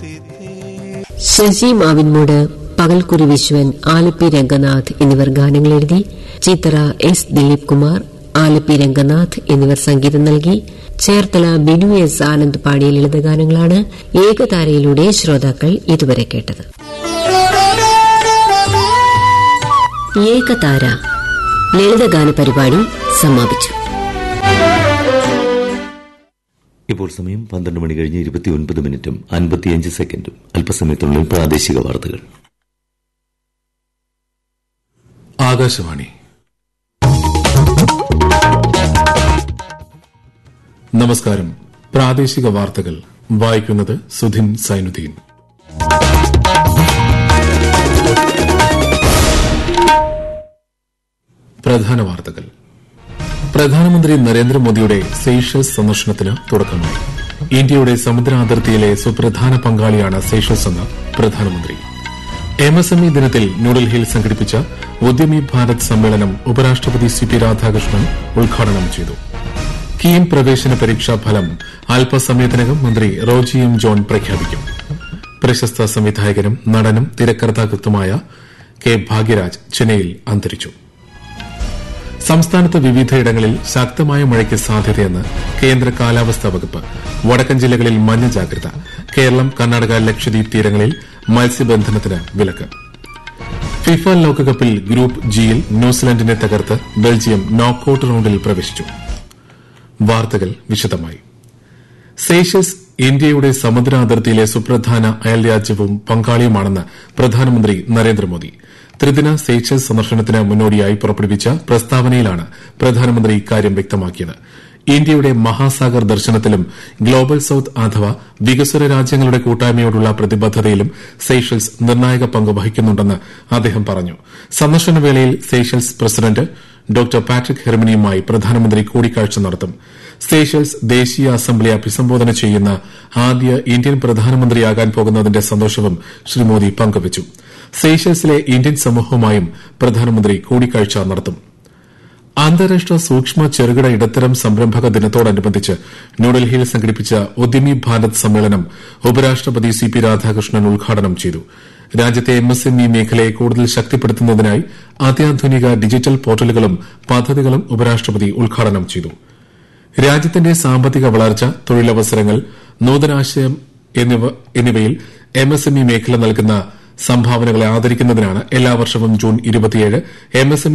ശശി മാവിൻമൂട് പകൽക്കുരി വിശ്വൻ ആലപ്പി രംഗനാഥ് എന്നിവർ ഗാനങ്ങൾ എഴുതി ചിത്ര എസ് ദിലീപ് കുമാർ ആലപ്പി രംഗനാഥ് എന്നിവർ സംഗീതം നൽകി ചേർത്തല ബിനു എസ് ആനന്ദ് പാടിയ ലളിതഗാനങ്ങളാണ് ഏകതാരയിലൂടെ ശ്രോതാക്കൾ ഇതുവരെ കേട്ടത് ഏകതാര ലളിതഗാന പരിപാടി സമാപിച്ചു ഇപ്പോൾ സമയം പന്ത്രണ്ട് മണി കഴിഞ്ഞ് ഇരുപത്തിയൊൻപത് മിനിറ്റും അൻപത്തിയഞ്ച് സെക്കൻഡും അല്പസമയത്തിനുള്ളിൽ പ്രാദേശിക വാർത്തകൾ ആകാശവാണി നമസ്കാരം പ്രാദേശിക വാർത്തകൾ വായിക്കുന്നത് സുധിൻ സൈനുദ്ദീൻ പ്രധാന വാർത്തകൾ പ്രധാനമന്ത്രി നരേന്ദ്രമോദിയുടെ സെയ്ഷൽസ് സന്ദർശനത്തിന് തുടക്കമായി ഇന്ത്യയുടെ സമുദ്രാതിർത്തിയിലെ സുപ്രധാന പങ്കാളിയാണ് സെയ്ഷൽസ് എന്ന് പ്രധാനമന്ത്രി എംഎസ്എംഇ ദിനത്തിൽ ന്യൂഡൽഹിയിൽ സംഘടിപ്പിച്ച ഉദ്യമി ഭാരത് സമ്മേളനം ഉപരാഷ്ട്രപതി സി പി രാധാകൃഷ്ണൻ ഉദ്ഘാടനം ചെയ്തു കീം പ്രവേശന പരീക്ഷാ ഫലം അല്പസമയത്തിനകം മന്ത്രി റോജി എം ജോൺ പ്രഖ്യാപിക്കും പ്രശസ്ത സംവിധായകനും നടനും തിരക്കഥാകൃത്തുമായ കെ ഭാഗ്യരാജ് ചെന്നൈയിൽ അന്തരിച്ചു സംസ്ഥാനത്ത് വിവിധയിടങ്ങളിൽ ശക്തമായ മഴയ്ക്ക് സാധ്യതയെന്ന് കേന്ദ്ര കാലാവസ്ഥാ വകുപ്പ് വടക്കൻ ജില്ലകളിൽ മഞ്ഞ ജാഗ്രത കേരളം കർണാടക ലക്ഷദ്വീപ് തീരങ്ങളിൽ മത്സ്യബന്ധനത്തിന് വിലക്ക് ഫിഫ ലോകകപ്പിൽ ഗ്രൂപ്പ് ജിയിൽ ന്യൂസിലൻഡിനെ തകർത്ത് ബെൽജിയം നോക്കൌട്ട് റൌണ്ടിൽ പ്രവേശിച്ചു വാർത്തകൾ വിശദമായി സെയ്ഷൽസ് ഇന്ത്യയുടെ സമുദ്ര അതിർത്തിയിലെ സുപ്രധാന അയൽരാജ്യവും പങ്കാളിയുമാണെന്ന് പ്രധാനമന്ത്രി നരേന്ദ്രമോദി ത്രിദിന സെയ്ഷൽസ് സന്ദർശനത്തിന് മുന്നോടിയായി പുറപ്പെടുവിച്ച പ്രസ്താവനയിലാണ് പ്രധാനമന്ത്രി ഇക്കാര്യം വ്യക്തമാക്കിയത് ഇന്ത്യയുടെ മഹാസാഗർ ദർശനത്തിലും ഗ്ലോബൽ സൌത്ത് അഥവാ വികസ്വര രാജ്യങ്ങളുടെ കൂട്ടായ്മയോടുള്ള പ്രതിബദ്ധതയിലും സെയ്ഷൽസ് നിർണായക പങ്ക് വഹിക്കുന്നുണ്ടെന്ന് അദ്ദേഹം പറഞ്ഞു സന്ദർശനവേളയിൽ സെയ്ഷൽസ് പ്രസിഡന്റ് ഡോക്ടർ പാട്രിക് ഹെർമിനിയുമായി പ്രധാനമന്ത്രി കൂടിക്കാഴ്ച നടത്തും സെയ്ഷൽസ് ദേശീയ അസംബ്ലി അഭിസംബോധന ചെയ്യുന്ന ആദ്യ ഇന്ത്യൻ പ്രധാനമന്ത്രിയാകാൻ പോകുന്നതിന്റെ സന്തോഷവും ശ്രീ മോദി പങ്കുവച്ചു സെയ്ഷൽസിലെ ഇന്ത്യൻ സമൂഹവുമായും പ്രധാനമന്ത്രി കൂടിക്കാഴ്ച നടത്തും അന്താരാഷ്ട്ര സൂക്ഷ്മ ചെറുകിട ഇടത്തരം സംരംഭക ദിനത്തോടനുബന്ധിച്ച് ന്യൂഡൽഹിയിൽ സംഘടിപ്പിച്ച ഉദ്യമി ഭാരത് സമ്മേളനം ഉപരാഷ്ട്രപതി സി പി രാധാകൃഷ്ണൻ ഉദ്ഘാടനം ചെയ്തു രാജ്യത്തെ എംഎസ്എംഇ മേഖലയെ കൂടുതൽ ശക്തിപ്പെടുത്തുന്നതിനായി അത്യാധുനിക ഡിജിറ്റൽ പോർട്ടലുകളും പദ്ധതികളും ഉപരാഷ്ട്രപതി ഉദ്ഘാടനം ചെയ്തു രാജ്യത്തിന്റെ സാമ്പത്തിക വളർച്ച തൊഴിലവസരങ്ങൾ നൂതനാശയം എന്നിവയിൽ എംഎസ്എംഇ മേഖല നൽകുന്ന സംഭാവനകളെ ആദരിക്കുന്നതിനാണ് എല്ലാ വർഷവും ജൂൺ ഇരുപത്തിയേഴ് എംഎസ്എംഇ